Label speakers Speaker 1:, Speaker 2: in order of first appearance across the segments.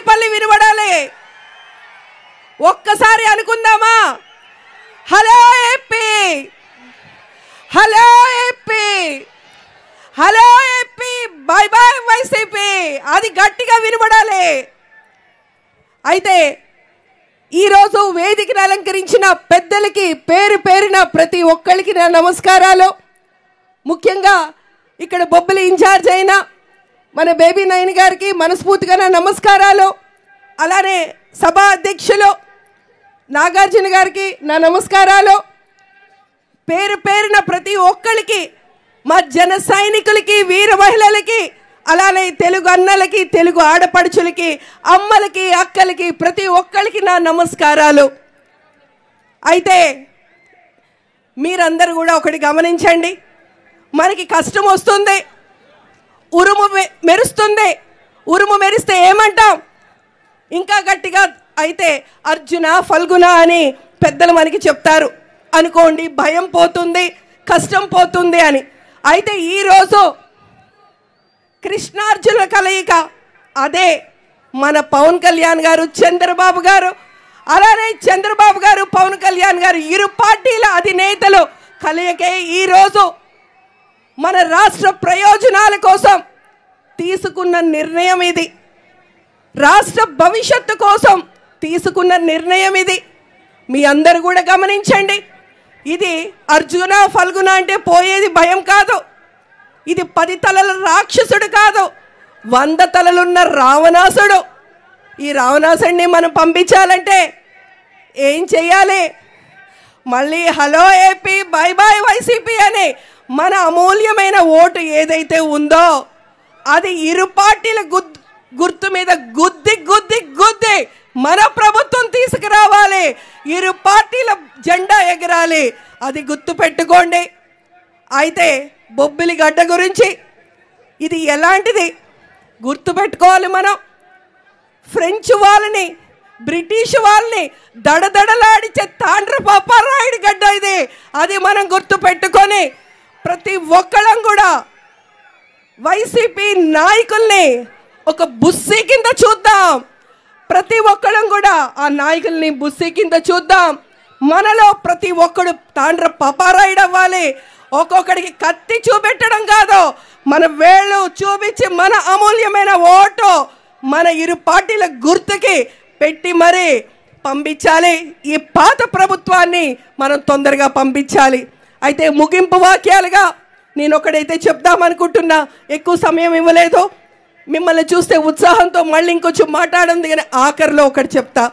Speaker 1: తాడేపల్లి వినబడాలి ఒక్కసారి అనుకుందామా hello AP hello AP hello AP bye bye YCP అది గట్టిగా వినబడాలి అయితే ఈరోజు వేదికను అలంకరించిన పెద్దలకి పేరు పేరిన ప్రతి ఒక్కరికి నా నమస్కారాలు ముఖ్యంగా ఇక్కడ బొబ్బిలి ఇన్ఛార్జ్ అయిన మన బేబీ నయన్ గారికి మనస్ఫూర్తిగా నా నమస్కారాలు అలానే సభా అధ్యక్షులు నాగార్జున గారికి నా నమస్కారాలు పేరు పేరున ప్రతి ఒక్కరికి మా జన సైనికులకి వీర మహిళలకి అలానే తెలుగు అన్నలకి తెలుగు ఆడపడుచులకి అమ్మలకి అక్కలకి ప్రతి ఒక్కరికి నా నమస్కారాలు అయితే మీరందరూ కూడా ఒకటి గమనించండి మనకి కష్టం వస్తుంది ఉరుము మె- మెరుస్తుంది ఉరుము మెరిస్తే ఏమంటాం ఇంకా గట్టిగా అయితే అర్జున ఫల్గుణ అని పెద్దలు మనకి చెప్తారు అనుకోండి భయం పోతుంది కష్టం పోతుంది అని అయితే ఈరోజు కృష్ణార్జున కలయిక అదే మన పవన్ కళ్యాణ్ గారు చంద్రబాబు గారు అలానే చంద్రబాబు గారు పవన్ కళ్యాణ్ గారు ఇరు పార్టీల అధినేతలు కలయికే ఈరోజు మన రాష్ట్ర ప్రయోజనాల కోసం తీసుకున్న నిర్ణయం ఇది రాష్ట్ర భవిష్యత్తు కోసం తీసుకున్న నిర్ణయం ఇది మీ అందరు కూడా గమనించండి ఇది అర్జున ఫల్గుణ అంటే పోయేది భయం కాదు ఇది పది తలల రాక్షసుడు కాదు వంద తలలున్న రావణాసుడు ఈ రావణాసుడిని మనం పంపించాలంటే ఏం చెయ్యాలి మళ్ళీ hello AP bye bye YCP అని మన అమూల్యమైన ఓటు ఏదైతే ఉందో అది ఇరు పార్టీల గుద్ గుర్తు మీద గుద్ది గుద్ది గుద్ది మన ప్రభుత్వం తీసుకురావాలి ఇరు పార్టీల జెండా ఎగరాలి అది గుర్తు పెట్టుకోండి అయితే బొబ్బిలి గడ్డ గురించి ఇది ఎలాంటిది గుర్తుపెట్టుకోవాలి మనం ఫ్రెంచ్ వాళ్ళని బ్రిటిష్ వాళ్ళని దడదడలాడిచే తాండ్ర పాపారాయుడి గడ్డ ఇది అది మనం గుర్తు పెట్టుకొని ప్రతి ఒక్కళ్ళం కూడా వైసీపీ నాయకుల్ని ఒక బుస్సీ కింద చూద్దాం ప్రతి ఒక్కళ్ళం కూడా ఆ నాయకుల్ని బుస్సీ కింద చూద్దాం మనలో ప్రతి ఒక్కడు తాండ్ర పపారాయుడు అవ్వాలి ఒక్కొక్కడికి కత్తి చూపెట్టడం కాదు మన వేళ్ళు చూపించి మన అమూల్యమైన ఓటు మన ఇరు పార్టీల గుర్తుకి పెట్టి మరి పంపించాలి ఈ పాత ప్రభుత్వాన్ని మనం తొందరగా పంపించాలి అయితే ముగింపు వాక్యాలుగా నేను ఒకడైతే చెప్దామనుకుంటున్నా ఎక్కువ సమయం ఇవ్వలేదు మిమ్మల్ని చూస్తే ఉత్సాహంతో మళ్ళీ ఇంకొంచెం మాట్లాడింది కానీ ఆఖరిలో ఒకటి చెప్తా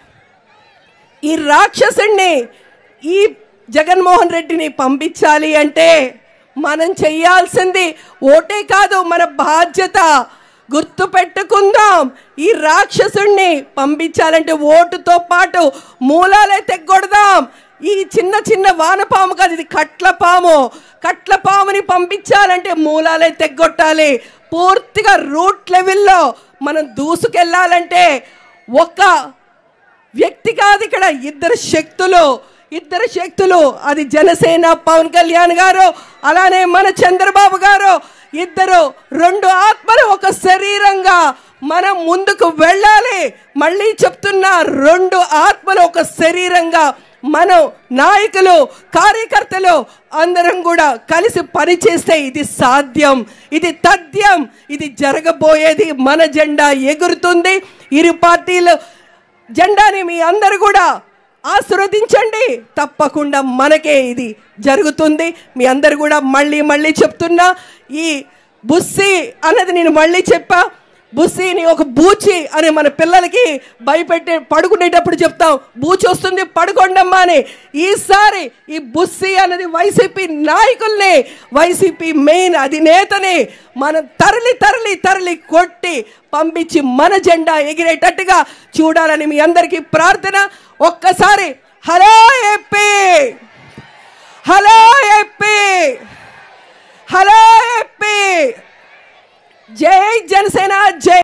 Speaker 1: ఈ రాక్షసుణ్ణి ఈ జగన్మోహన్ రెడ్డిని పంపించాలి అంటే మనం చెయ్యాల్సింది ఓటే కాదు మన బాధ్యత గుర్తు పెట్టుకుందాం ఈ రాక్షసుణ్ణి పంపించాలంటే ఓటుతో పాటు మూలాలే తెగ్గొడదాం ఈ చిన్న చిన్న వానపాము కాదు ఇది కట్ల పాము కట్ల పాముని పంపించాలంటే మూలాలే తెగ్గొట్టాలి పూర్తిగా రూట్ లెవెల్లో మనం దూసుకెళ్ళాలంటే ఒక వ్యక్తి కాదు ఇక్కడ ఇద్దరు శక్తులు ఇద్దరు శక్తులు అది జనసేన పవన్ కళ్యాణ్ గారు అలానే మన చంద్రబాబు గారు ఇద్దరు రెండు ఆత్మలు ఒక శరీరంగా మనం ముందుకు వెళ్ళాలి మళ్ళీ చెప్తున్నా రెండు ఆత్మలు ఒక శరీరంగా మనం నాయకులు కార్యకర్తలు అందరం కూడా కలిసి పనిచేస్తే ఇది సాధ్యం ఇది తథ్యం ఇది జరగబోయేది మన జెండా ఎగురుతుంది ఇరు పార్టీలు జెండాని మీ అందరు కూడా ఆశీర్వదించండి తప్పకుండా మనకే ఇది జరుగుతుంది మీ అందరు కూడా మళ్ళీ మళ్ళీ చెప్తున్నా ఈ బుస్సి అన్నది నేను మళ్ళీ చెప్పా బుస్సిని ఒక బూచి అని మన పిల్లలకి భయపెట్టి పడుకునేటప్పుడు చెప్తాం బూచి వస్తుంది పడుకోండమ్మా అని ఈసారి ఈ బుస్సి అన్నది వైసీపీ నాయకుల్ని వైసీపీ మెయిన్ అధినేతని మనం తరలి తరలి తరలి కొట్టి పంపించి మన జెండా ఎగిరేటట్టుగా చూడాలని మీ అందరికీ ప్రార్థన ఒక్కసారి hello AP hello AP hello AP జై జనసేన జై